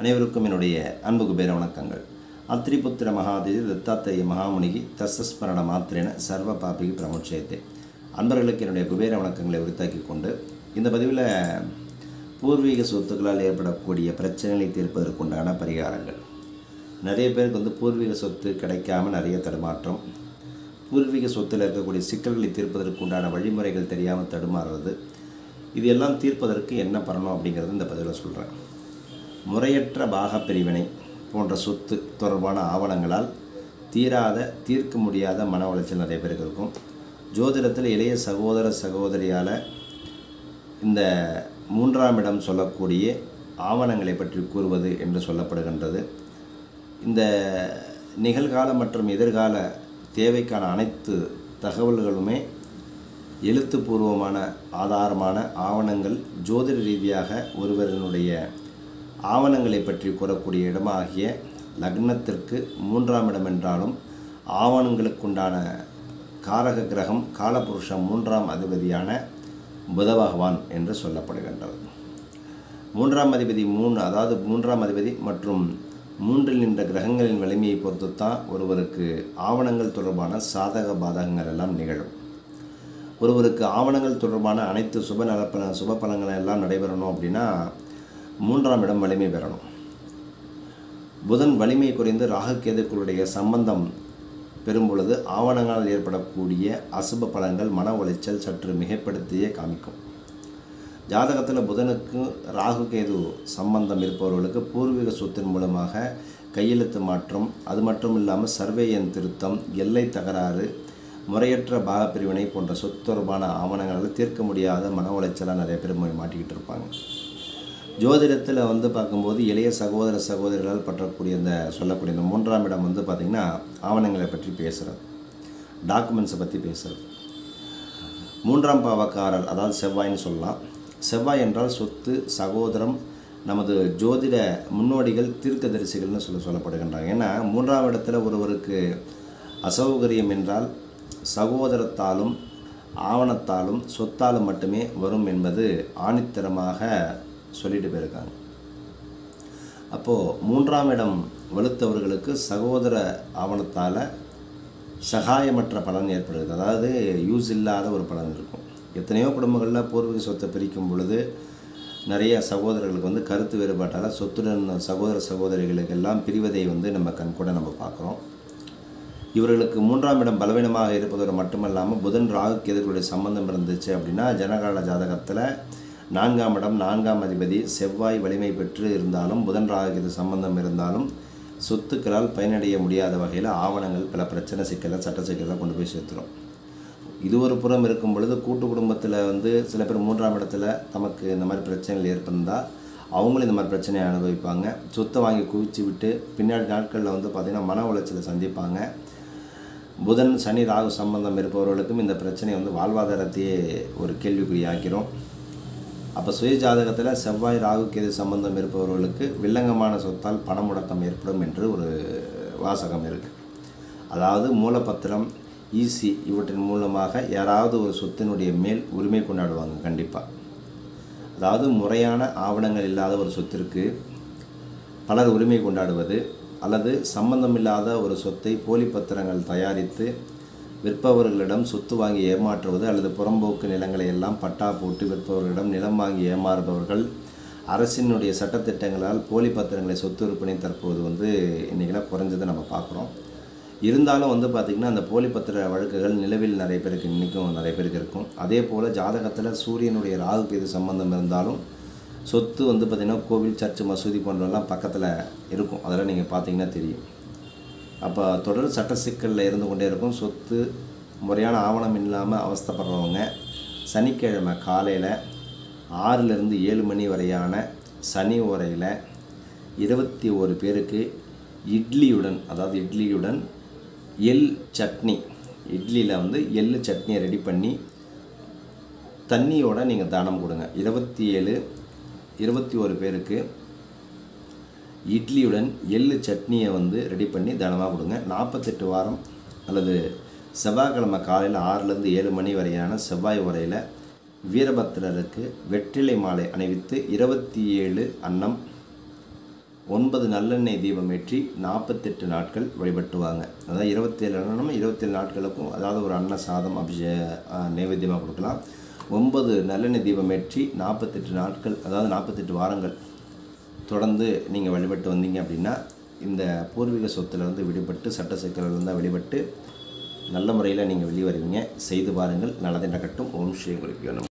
அனைவருக்கும் என்னுடைய அன்பு குபேர வணக்கங்கள் அத்ரிபுத்திர மகாதேவி தத்தாத்திரேய மகாமுனிகி தசஸ்மரண மாத்திரேன சர்வ பாபிகி பிரமுட்சயத்தே அன்பர்களுக்கு என்னுடைய குபேர வணக்கங்களை உரித்தாக்கி கொண்டு இந்த பதிவில் பூர்வீக சொத்துக்களால் ஏற்படக்கூடிய பிரச்சனைகளை தீர்ப்பதற்குண்டான பரிகாரங்கள் நிறைய பேருக்கு வந்து பூர்வீக சொத்து கிடைக்காம நிறைய தடுமாற்றம் பூர்வீக சொத்தில் இருக்கக்கூடிய சிக்கல்களை தீர்ப்பதற்கு உண்டான வழிமுறைகள் தெரியாமல் தடுமாறுறது இது எல்லாம் தீர்ப்பதற்கு என்ன பண்ணணும் அப்படிங்கிறது இந்த பதிவில் சொல்கிறேன் முறையற்ற பாகப் பிரிவினை போன்ற சொத்து தொடர்பான ஆவணங்களால் தீராத தீர்க்க முடியாத மன உளைச்சல் நிறைய பேருக்கு இருக்கும் ஜோதிடத்தில் இளைய சகோதர சகோதரியால் இந்த மூன்றாம் இடம் சொல்லக்கூடிய ஆவணங்களை பற்றி கூறுவது என்று சொல்லப்படுகின்றது இந்த நிகழ்கால மற்றும் எதிர்கால தேவைக்கான அனைத்து தகவல்களுமே எழுத்துப்பூர்வமான ஆதாரமான ஆவணங்கள் ஜோதிட ரீதியாக ஒருவரினுடைய ஆவணங்களை பற்றி கூறக்கூடிய இடமாகிய லக்னத்திற்கு மூன்றாம் இடம் என்றாலும் ஆவணங்களுக்குண்டான காரக கிரகம் காலபுருஷம் மூன்றாம் அதிபதியான புத பகவான் என்று சொல்லப்படுகின்றது மூன்றாம் அதிபதி மூணு அதாவது மூன்றாம் அதிபதி மற்றும் மூன்றில் நின்ற கிரகங்களின் வலிமையை பொறுத்து தான் ஒருவருக்கு ஆவணங்கள் தொடர்பான சாதக பாதகங்கள் எல்லாம் நிகழும் ஒருவருக்கு ஆவணங்கள் தொடர்பான அனைத்து சுப நலப்பல சுப பலன்கள் எல்லாம் நடைபெறணும் அப்படின்னா மூன்றாம் இடம் வலிமை பெறணும் புதன் வலிமை குறைந்து ராகுகேதுக்களுடைய சம்பந்தம் பெறும் பொழுது ஆவணங்களால் ஏற்படக்கூடிய அசுப பலன்கள் மன உளைச்சல் சற்று மிகைப்படுத்தியே காமிக்கும் ஜாதகத்தில் புதனுக்கு ராகு கேது சம்பந்தம் இருப்பவர்களுக்கு பூர்வீக சொத்தின் மூலமாக கையெழுத்து மாற்றம் அது மட்டும் இல்லாமல் சர்வே எண் திருத்தம் எல்லை தகராறு முறையற்ற பாகப்பிரிவினை போன்ற சொத்து தொடர்பான ஆவணங்களால் தீர்க்க முடியாத மன உளைச்சலாக நிறைய பேர் போய் மாட்டிக்கிட்டு இருப்பாங்க ஜோதிடத்தில் வந்து பார்க்கும்போது இளைய சகோதர சகோதரிகளால் பற்றக்கூடிய இந்த சொல்லக்கூடிய இந்த மூன்றாம் இடம் வந்து பார்த்திங்கன்னா ஆவணங்களை பற்றி பேசுகிறது டாக்குமெண்ட்ஸை பற்றி பேசுகிறது மூன்றாம் பாவக்காரர் அதாவது செவ்வாய்ன்னு சொல்லலாம் செவ்வாய் என்றால் சொத்து சகோதரம் நமது ஜோதிட முன்னோடிகள் தீர்க்கதரிசிகள்னு சொல்ல சொல்லப்படுகின்றாங்க ஏன்னா மூன்றாம் இடத்துல ஒருவருக்கு அசௌகரியம் என்றால் சகோதரத்தாலும் ஆவணத்தாலும் சொத்தாலும் மட்டுமே வரும் என்பது ஆணித்தரமாக சொல்லிட்டு போயிருக்காங்க அப்போது மூன்றாம் இடம் வலுத்தவர்களுக்கு சகோதர ஆவணத்தால் சகாயமற்ற பலன் ஏற்படுது அதாவது யூஸ் இல்லாத ஒரு பலன் இருக்கும் எத்தனையோ குடும்பங்களில் பூர்வீக சொத்தை பிரிக்கும் பொழுது நிறைய சகோதரர்களுக்கு வந்து கருத்து வேறுபாட்டால் சொத்துடன் சகோதர சகோதரிகளுக்கெல்லாம் பிரிவதை வந்து நம்ம கண்கூட நம்ம பார்க்குறோம் இவர்களுக்கு மூன்றாம் இடம் பலவீனமாக இருப்பதோடு மட்டுமல்லாமல் புதன் ராகு கேதுகளுடைய சம்பந்தம் இருந்துச்சு அப்படின்னா ஜனகால ஜாதகத்தில் நான்காம் இடம் நான்காம் அதிபதி செவ்வாய் வலிமை பெற்று இருந்தாலும் புதன் ராகு கேது சம்பந்தம் இருந்தாலும் சொத்துக்களால் பயனடைய முடியாத வகையில் ஆவணங்கள் பல பிரச்சனை சிக்கலை சட்ட சிக்கலை கொண்டு போய் சேர்த்துரும் இது ஒரு புறம் இருக்கும் பொழுது கூட்டு குடும்பத்தில் வந்து சில பேர் மூன்றாம் இடத்துல தமக்கு இந்த மாதிரி பிரச்சனைகள் ஏற்பட்டிருந்தால் அவங்களும் இந்த மாதிரி பிரச்சனையை அனுபவிப்பாங்க சொத்தை வாங்கி குவிச்சு விட்டு பின்னாடி நாட்களில் வந்து பார்த்திங்கன்னா மன உளைச்சலை சந்திப்பாங்க புதன் சனி ராகு சம்பந்தம் இருப்பவர்களுக்கும் இந்த பிரச்சனை வந்து வாழ்வாதாரத்தையே ஒரு கேள்விக்குறியாக்கிறோம் அப்போ சுய ஜாதகத்தில் செவ்வாய் ராகு கேது சம்பந்தம் இருப்பவர்களுக்கு வில்லங்கமான சொத்தால் பண முடக்கம் ஏற்படும் என்று ஒரு வாசகம் இருக்குது அதாவது மூலப்பத்திரம் ஈசி இவற்றின் மூலமாக யாராவது ஒரு சொத்தினுடைய மேல் உரிமை கொண்டாடுவாங்க கண்டிப்பாக அதாவது முறையான ஆவணங்கள் இல்லாத ஒரு சொத்திற்கு பலர் உரிமை கொண்டாடுவது அல்லது சம்பந்தமில்லாத ஒரு சொத்தை போலி பத்திரங்கள் தயாரித்து விற்பவர்களிடம் சொத்து வாங்கி ஏமாற்றுவது அல்லது புறம்போக்கு நிலங்களை எல்லாம் பட்டா போட்டு விற்பவர்களிடம் நிலம் வாங்கி ஏமாறுபவர்கள் அரசினுடைய சட்டத்திட்டங்களால் போலி பத்திரங்களை சொத்து விற்பனை தற்போது வந்து இன்றைக்கெல்லாம் குறைஞ்சதை நம்ம பார்க்குறோம் இருந்தாலும் வந்து பார்த்திங்கன்னா அந்த போலி பத்திர வழக்குகள் நிலவில் நிறைய பேருக்கு இன்றைக்கும் நிறைய பேருக்கு இருக்கும் அதே போல் ஜாதகத்தில் சூரியனுடைய ராகு கேது சம்பந்தம் இருந்தாலும் சொத்து வந்து பார்த்திங்கன்னா கோவில் சர்ச்சு மசூதி போன்றவெல்லாம் பக்கத்தில் இருக்கும் அதெல்லாம் நீங்கள் பார்த்தீங்கன்னா தெரியும் அப்போ தொடர் சட்ட சிக்கலில் இருந்து கொண்டே இருக்கும் சொத்து முறையான ஆவணம் இல்லாமல் அவஸ்தைப்படுறவங்க சனிக்கிழமை காலையில் ஆறிலிருந்து ஏழு மணி வரையான சனி உரையில் இருபத்தி ஒரு பேருக்கு இட்லியுடன் அதாவது இட்லியுடன் எள் சட்னி இட்லியில் வந்து எள்ளு சட்னியை ரெடி பண்ணி தண்ணியோட நீங்கள் தானம் கொடுங்க இருபத்தி ஏழு இருபத்தி ஒரு பேருக்கு இட்லியுடன் எள்ளு சட்னியை வந்து ரெடி பண்ணி தானமாக கொடுங்க நாற்பத்தெட்டு வாரம் அல்லது செவ்வாய்க்கிழமை காலையில் ஆறுலேருந்து ஏழு மணி வரையான செவ்வாய் உரையில் வீரபத்திரருக்கு வெற்றிலை மாலை அணிவித்து இருபத்தி ஏழு அன்னம் ஒன்பது நல்லெண்ணெய் தீபம் ஏற்றி நாற்பத்தெட்டு நாட்கள் வழிபட்டு வாங்க அதாவது இருபத்தேழு அண்ணனும் இருபத்தேழு நாட்களுக்கும் அதாவது ஒரு அன்ன சாதம் அபிஷே நைவேத்தியமாக கொடுக்கலாம் ஒன்பது நல்லெண்ணெய் தீபம் ஏற்றி நாற்பத்தெட்டு நாட்கள் அதாவது நாற்பத்தெட்டு வாரங்கள் தொடர்ந்து நீங்கள் வழிபட்டு வந்தீங்க அப்படின்னா இந்த பூர்வீக சொத்துல இருந்து விடுபட்டு சட்ட சிக்கலிருந்து வெளிப்பட்டு நல்ல முறையில் நீங்கள் வெளியே வருவீங்க செய்து பாருங்கள் நல்லது நடக்கட்டும் ஓம் ஸ்ரீ குறிப்பியோம்